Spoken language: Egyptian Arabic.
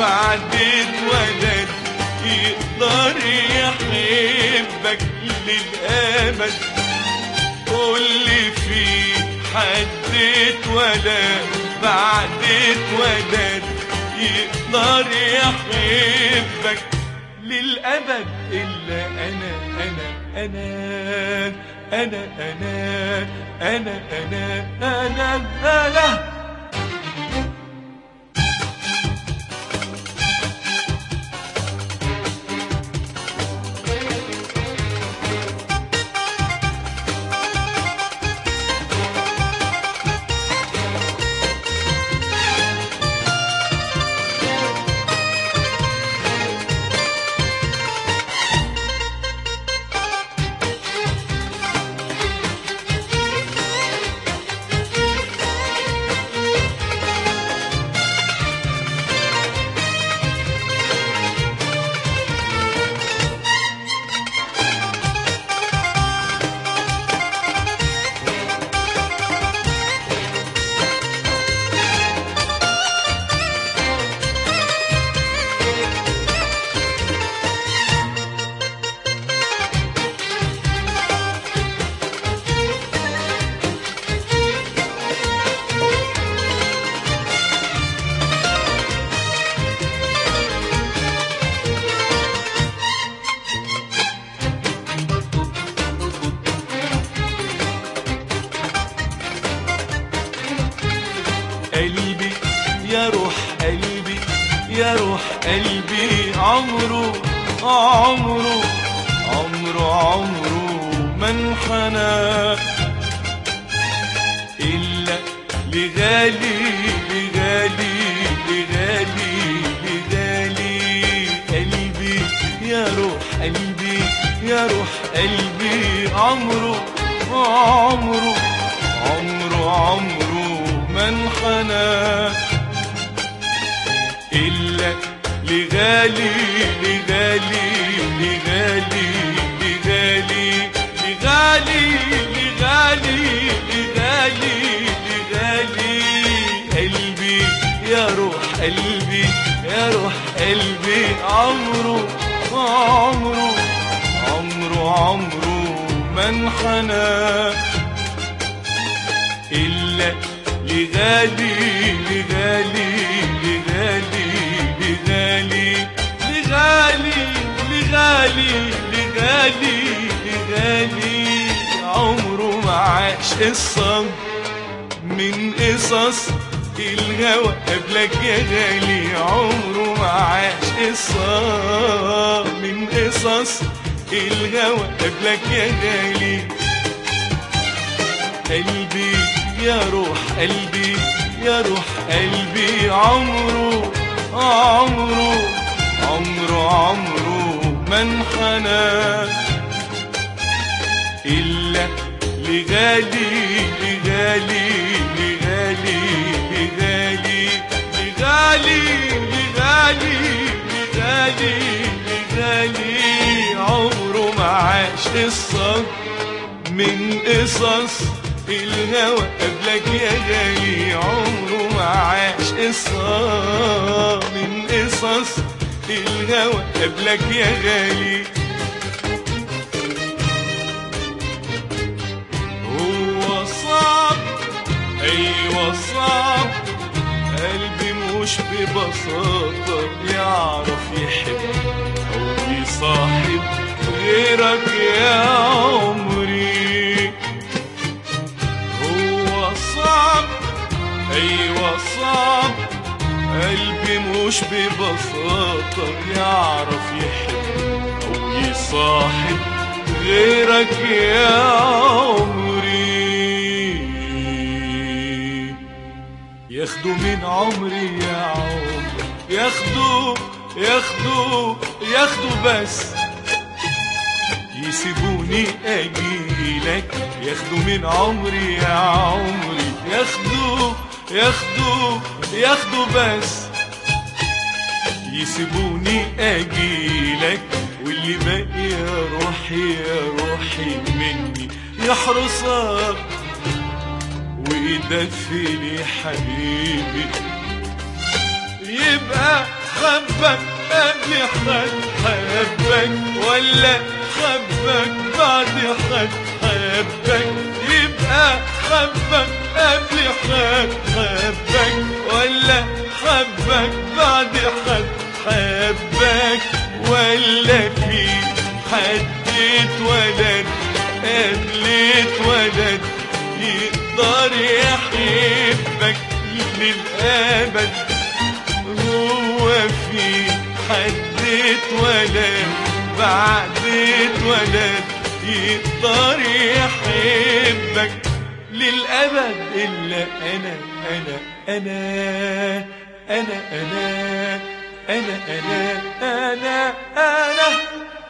بعد اتولد يقدر يحبك للأبد قول لي في حد اتولد بعد اتولد يقدر يحبك للأبد إلا أنا أنا أنا أنا أنا أنا أنا أنا أنا قلبي يا روح قلبي يا روح قلبي عمره عمره عمره عمره ما انحنى إلا لغالي لغالي لغالي لغالي قلبي يا روح قلبي يا روح قلبي عمره عمره عمره عمره ما انحنى إلا لغالي لغالي لغالي لغالي لغالي لغالي لغالي لغالي قلبي يا روح قلبي يا روح قلبي عمره عمره عمره عمره ما انحنى إلا لغالي لغالي لغالي لغالي لغالي لغالي لغالي لغالي عمره ما عاش قصة من قصص الهوى قبلك يا غالي عمره ما عاش قصة من قصص الهوى قبلك يا غالي قلبي يا روح قلبي يا روح قلبي عمره عمره عمره عمره ما انحنى إلا لغالي لغالي لغالي لغالي لغالي لغالي لغالي لغالي عمره ما عاش قصة من قصص الهوى قبلك يا غالي عمره ما عاش قصة من قصص الهوى قبلك يا غالي هو صعب ايوه صعب قلبي مش ببساطة يعرف يحب او يصاحب غيرك يا عمري هو صعب ايوه صعب قلبي مش ببساطة يعرف يحب او يصاحب غيرك يا عمري ياخدوا من عمري يا عمري ياخدوا ياخدوا ياخدوا بس يسيبوني اجيلك ياخدوا من عمري يا عمري ياخدوا ياخدوا ياخدوا بس يسيبوني اجيلك واللي باقي يا روحي يا روحي مني يحرسك ويدفني حبيبي يبقى خبك قبل حد حبك ولا خبك بعد حد حبك يبقى خبك قبل حد حبك ولا حبك بعد حد حبك ولا في حد اتولد قبل اتولد يقدر يحبك للأبد هو في حد اتولد بعد اتولد يقدر يحبك للأبد إلا أنا أنا أنا أنا أنا أنا أنا أنا أنا